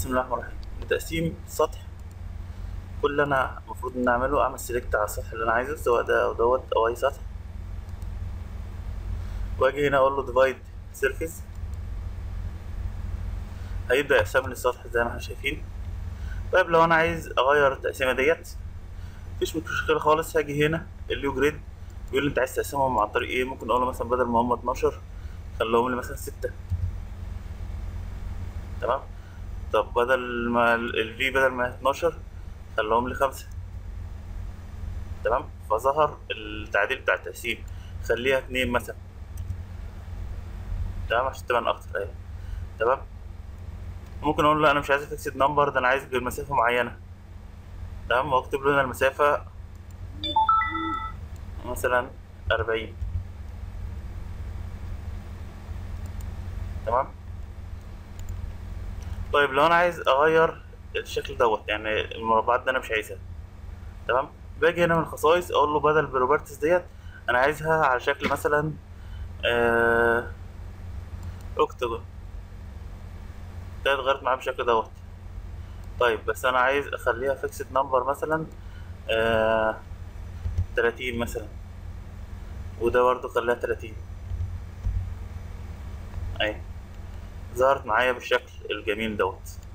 بسم الله الرحمن الرحيم لتقسيم سطح كل اللي انا المفروض ان اعمله اعمل سيلكت على السطح اللي انا عايزه سواء ده او دوت او اي سطح واجي هنا اقول له ديفايد سيرفيس هيبدا يقسم لي السطح زي ما احنا شايفين طيب لو انا عايز اغير التقسيمه ديت مفيش مشكله خالص هاجي هنا اليو جريد بيقول لي انت عايز تقسمهم عن طريق ايه ممكن اقول له مثلا بدل ما هم 12 خليهم لي مثلا 6 تمام طب بدل ما الفي بدل ما 12 خليهم لي 5 تمام فظهر التعديل بتاع التقسيم خليها 2 مثلا تمام عشان تبان اكتر اهي تمام ممكن اقول له انا مش عايز فيكسد نمبر ده انا عايز بمسافه معينه تمام واكتب له هنا المسافه مثلا 40 تمام طيب لو انا عايز اغير الشكل دوت يعني المربعات ده انا مش عايزها تمام باجي هنا من الخصائص اقول له بدل البروبرتيز ديت انا عايزها على شكل مثلا آه اوكتاجون ده اتغيرت معاه بالشكل دوت طيب بس انا عايز اخليها فيكسد نمبر مثلا آه 30 مثلا وده برضه خليها 30 اهي ظهرت معايا بالشكل الجميل دوت